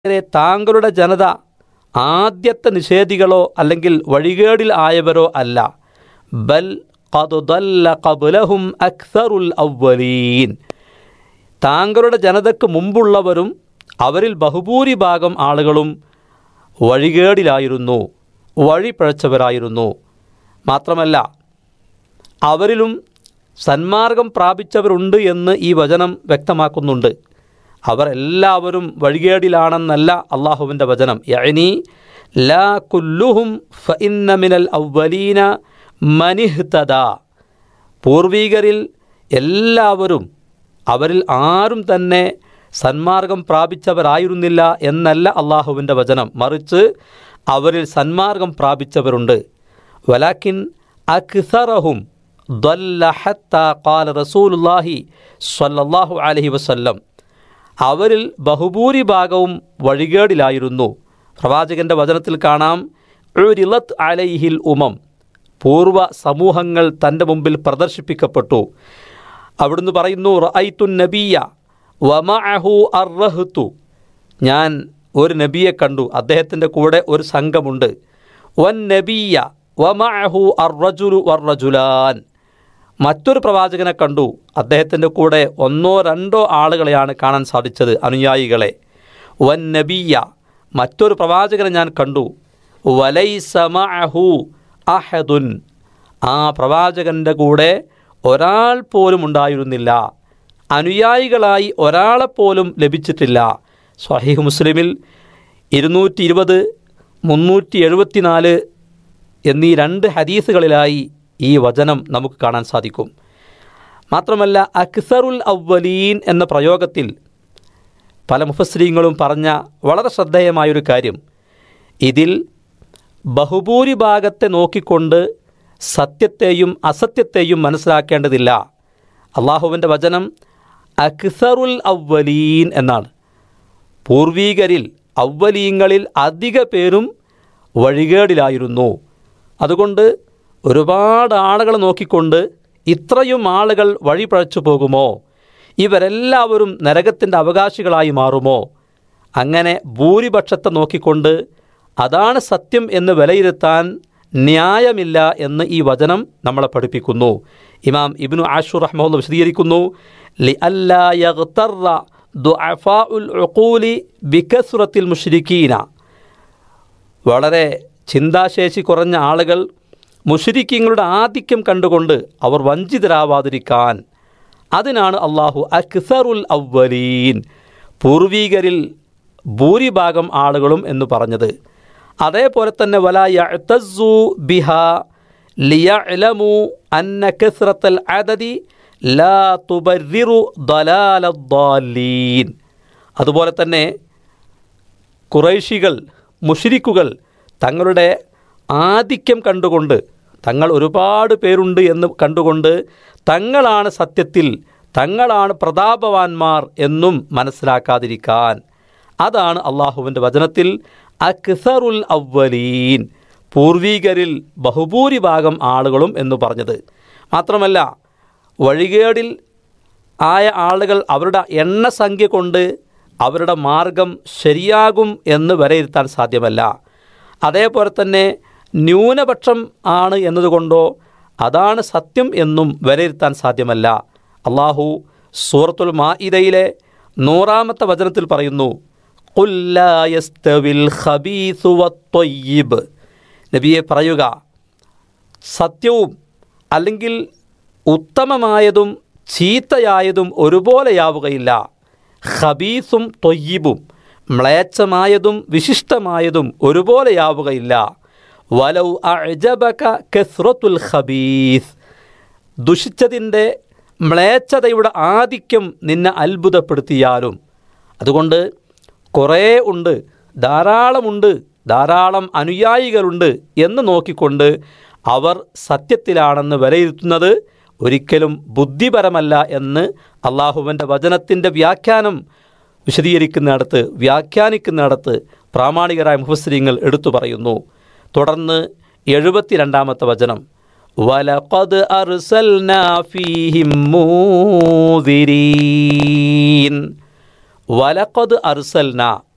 ഇങ്ങനെ താങ്കളുടെ ജനത ആദ്യത്തെ നിഷേധികളോ അല്ലെങ്കിൽ വഴികേടിൽ ആയവരോ അല്ല ബൽ ഖദ് ദല്ല ഖബ്ലഹും അക്സറുൽ അവ്വലീൻ താങ്കളുടെ ജനതയ്ക്ക് മുമ്പുള്ളവരും അവരിൽ ബഹുഭൂരിഭാഗം ആളുകളും വഴികേടിലായിരുന്നു വഴി പിഴച്ചവരായിരുന്നു മാത്രമല്ല അവരിലും സന്മാർഗം പ്രാപിച്ചവരുണ്ട് എന്ന് ഈ വചനം വ്യക്തമാക്കുന്നുണ്ട് അവർ എല്ലാവരും വഴികേടിലാണെന്നല്ല അള്ളാഹുവിൻ്റെ വചനം യഅനി ലാ കുല്ലുഹും ഫഇന്ന മിനൽ അവലീന മനിഹ്തദ പൂർവീകരിൽ എല്ലാവരും അവരിൽ ആരും തന്നെ സന്മാർഗം പ്രാപിച്ചവരായിരുന്നില്ല എന്നല്ല അള്ളാഹുവിൻ്റെ വചനം മറിച്ച് അവരിൽ സന്മാർഗം പ്രാപിച്ചവരുണ്ട് വലാക്കിൻ അക്സറഹും ضل حتى قال رسول الله സ്വല്ലല്ലാഹു അലൈഹി വസല്ലം അവരിൽ ബഹുഭൂരിഭാഗവും വഴികേടിലായിരുന്നു പ്രവാചകന്റെ വചനത്തിൽ കാണാം ഉരിലത്ത് അലൈഹിൽ ഉമം പൂർവ സമൂഹങ്ങൾ തൻ്റെ മുമ്പിൽ പ്രദർശിപ്പിക്കപ്പെട്ടു അവിടുന്ന് പറയുന്നു റഅയ്ത്തുൻ നബിയ വമഅഹു അർറഹ്തു ഞാൻ ഒരു നബിയെ കണ്ടു അദ്ദേഹത്തിൻ്റെ കൂടെ ഒരു സംഘമുണ്ട് വൻ നബിയ വമഅഹു അർറജുലു വർറജുലാൻ മറ്റൊരു പ്രവാചകനെ കണ്ടു അദ്ദേഹത്തിൻ്റെ കൂടെ ഒന്നോ രണ്ടോ ആളുകളെയാണ് കാണാൻ സാധിച്ചത് അനുയായികളെ വൻ നബിയ മറ്റൊരു പ്രവാചകനെ ഞാൻ കണ്ടു വലൈസമഅഹു അഹദുൻ ആ പ്രവാചകൻ്റെ കൂടെ ഒരാൾ പോലും ഉണ്ടായിരുന്നില്ല അനുയായികളായി ഒരാളെപ്പോലും ലഭിച്ചിട്ടില്ല സ്വഹീഹ് മുസ്ലിമിൽ ഇരുന്നൂറ്റി ഇരുപത് മുന്നൂറ്റി എഴുപത്തിനാല് എന്നീ രണ്ട് ഹദീസുകളിലായി ഈ വചനം നമുക്ക് കാണാൻ സാധിക്കും മാത്രമല്ല അക്സറുൽ അവലീൻ എന്ന പ്രയോഗത്തിൽ പല മുഫസ്രീങ്ങളും പറഞ്ഞ വളരെ ശ്രദ്ധേയമായൊരു കാര്യം ഇതിൽ ബഹുഭൂരിഭാഗത്തെ നോക്കിക്കൊണ്ട് സത്യത്തെയും അസത്യത്തെയും മനസ്സിലാക്കേണ്ടതില്ല അള്ളാഹുവിൻ്റെ വചനം അക്സറുൽ അവലീൻ എന്നാണ് പൂർവീകരിൽ അവലീങ്ങളിൽ അധിക പേരും വഴികേടിലായിരുന്നു അതുകൊണ്ട് ഒരുപാട് ആളുകൾ നോക്കിക്കൊണ്ട് ഇത്രയും ആളുകൾ വഴി പഴച്ചു പോകുമോ ഇവരെല്ലാവരും നരകത്തിൻ്റെ അവകാശികളായി മാറുമോ അങ്ങനെ ഭൂരിപക്ഷത്തെ നോക്കിക്കൊണ്ട് അതാണ് സത്യം എന്ന് വിലയിരുത്താൻ ന്യായമില്ല എന്ന് ഈ വചനം നമ്മളെ പഠിപ്പിക്കുന്നു ഇമാം ഇബ്നു ആഷുർ റഹ്മുല്ല വിശദീകരിക്കുന്നു ലി അല്ലാ യഗ്തറ ദുഅഫാഉൽ ഉഖൂലി ബികസ്റത്തിൽ മുശ്രിക്കീന വളരെ ചിന്താശേഷി കുറഞ്ഞ ആളുകൾ മുഷരിക്കങ്ങളുടെ ആധിക്യം കണ്ടുകൊണ്ട് അവർ വഞ്ചിതരാവാതിരിക്കാൻ അതിനാണ് അള്ളാഹു അക്സറുൽ അവലീൻ പൂർവീകരിൽ ഭൂരിഭാഗം ആളുകളും എന്ന് പറഞ്ഞത് അതേപോലെ തന്നെ വല യഅ്തസ്സു ബിഹ ലിയഅലമു അന്ന കസ്റത്തൽ അദദി ലാ തുബർറിറു ദലാലദ്ദാലീൻ അതുപോലെ തന്നെ കുറേശികൾ മുഷിരിക്കുകൾ തങ്ങളുടെ ആധിക്യം കണ്ടുകൊണ്ട് തങ്ങൾ ഒരുപാട് പേരുണ്ട് എന്ന് കണ്ടുകൊണ്ട് തങ്ങളാണ് സത്യത്തിൽ തങ്ങളാണ് പ്രതാപവാന്മാർ എന്നും മനസ്സിലാക്കാതിരിക്കാൻ അതാണ് അള്ളാഹുവിൻ്റെ വചനത്തിൽ അക്സറുൽ അവലീൻ പൂർവീകരിൽ ബഹുഭൂരിഭാഗം ആളുകളും എന്ന് പറഞ്ഞത് മാത്രമല്ല വഴികേടിൽ ആയ ആളുകൾ അവരുടെ എണ്ണസംഖ്യ കൊണ്ട് അവരുടെ മാർഗം ശരിയാകും എന്ന് വിലയിരുത്താൻ സാധ്യമല്ല അതേപോലെ തന്നെ ന്യൂനപക്ഷം ആണ് എന്നതുകൊണ്ടോ അതാണ് സത്യം എന്നും വിലയിരുത്താൻ സാധ്യമല്ല അള്ളാഹു സൂറത്തുൽ മാഇദയിലെ നൂറാമത്തെ വചനത്തിൽ പറയുന്നു "ഖുല്ലായസ്തവിൽ ഖബീസു വത്തൊയ്യിബ് നബിയെ പറയുക സത്യവും അല്ലെങ്കിൽ ഉത്തമമായതും ചീത്തയായതും ഒരുപോലെയാവുകയില്ല ഖബീസും തൊയ്യിബും മ്ലേച്ഛമായതും വിശിഷ്ടമായതും ഒരുപോലെയാവുകയില്ല വലൗ അഅജബക കസ്റത്തുൽ ഖബീസ് ദുഷിച്ചതിൻ്റെ മ്ലേച്ഛതയുടെ ആധിക്യം നിന്നെ അത്ഭുതപ്പെടുത്തിയാലും അതുകൊണ്ട് കുറേ ഉണ്ട് ധാരാളമുണ്ട് ധാരാളം അനുയായികളുണ്ട് എന്ന് നോക്കിക്കൊണ്ട് അവർ സത്യത്തിലാണെന്ന് വിലയിരുത്തുന്നത് ഒരിക്കലും ബുദ്ധിപരമല്ല എന്ന് അള്ളാഹുവിൻ്റെ വചനത്തിൻ്റെ വ്യാഖ്യാനം വിശദീകരിക്കുന്നിടത്ത് വ്യാഖ്യാനിക്കുന്നിടത്ത് പ്രാമാണികരായ മുഫസ്രീങ്ങൾ എടുത്തു പറയുന്നു തുടർന്ന് എഴുപത്തിരണ്ടാമത്തെ വചനം വലഖദ് അർസൽനാ ഫീഹിം മൂദിരീൻ വലഖദ് അർസൽന